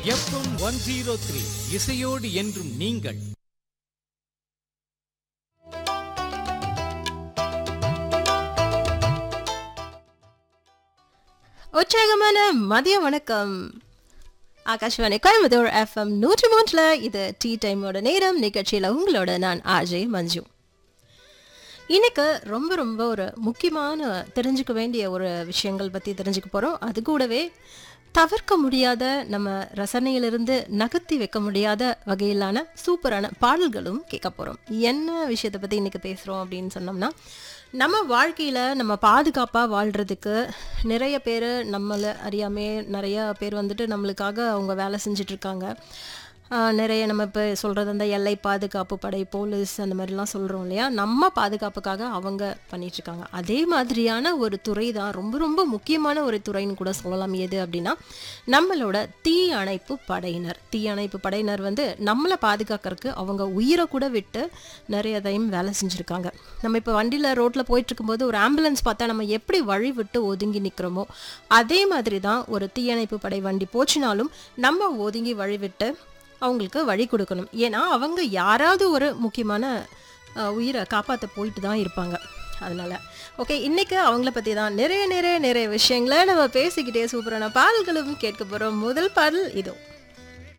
FM one zero three இசையோடு என்றும் நீங்கள் உற்சாகமான மதிய வணக்கம் ஆகாஷ்வாணி கோயம்புத்தூர் எஃப்எம் நூற்றி மூன்றில் இது டீ டைமோட நேரம் நிகழ்ச்சியில் உங்களோட நான் ஆர்ஜே மஞ்சு இன்னைக்கு ரொம்ப ரொம்ப ஒரு முக்கியமான தெரிஞ்சுக்க வேண்டிய ஒரு விஷயங்கள் பற்றி தெரிஞ்சுக்க போகிறோம் அது கூடவே தவிர்க்க முடியாத நம்ம ரசனையிலிருந்து நகர்த்தி வைக்க முடியாத வகையிலான சூப்பரான பாடல்களும் கேட்க போகிறோம் என்ன விஷயத்தை பற்றி இன்னைக்கு பேசுகிறோம் அப்படின்னு சொன்னோம்னா நம்ம வாழ்க்கையில் நம்ம பாதுகாப்பாக வாழ்கிறதுக்கு நிறைய பேர் நம்மளை அறியாமே நிறைய பேர் வந்துட்டு நம்மளுக்காக அவங்க வேலை செஞ்சிட்ருக்காங்க நிறைய நம்ம இப்போ சொல்கிறது அந்த எல்லை பாதுகாப்பு படை போலீஸ் அந்த மாதிரிலாம் சொல்கிறோம் இல்லையா நம்ம பாதுகாப்புக்காக அவங்க பண்ணிகிட்ருக்காங்க அதே மாதிரியான ஒரு துறை தான் ரொம்ப ரொம்ப முக்கியமான ஒரு துறைன்னு கூட சொல்லலாம் எது அப்படின்னா நம்மளோட தீ அணைப்பு படையினர் தீ அணைப்பு படையினர் வந்து நம்மளை பாதுகாக்கறதுக்கு அவங்க உயிரை கூட விட்டு நிறைய டைம் வேலை செஞ்சுருக்காங்க நம்ம இப்போ வண்டியில் ரோட்டில் போயிட்டு இருக்கும்போது ஒரு ஆம்புலன்ஸ் பார்த்தா நம்ம எப்படி வழி விட்டு ஒதுங்கி நிற்கிறோமோ அதே மாதிரி தான் ஒரு தீயணைப்பு படை வண்டி போச்சுனாலும் நம்ம ஒதுங்கி வழி விட்டு அவங்களுக்கு வழி கொடுக்கணும் ஏன்னா அவங்க யாராவது ஒரு முக்கியமான அஹ், உயிரை காப்பாற்ற போயிட்டு தான் இருப்பாங்க அதனால ஓகே இன்னைக்கு அவங்கள பற்றி தான் நிறைய நிறைய நிறைய விஷயங்களை நம்ம பேசிக்கிட்டே சூப்பரான பாடல்களும் கேட்க போகிறோம் முதல் பாடல் இதோ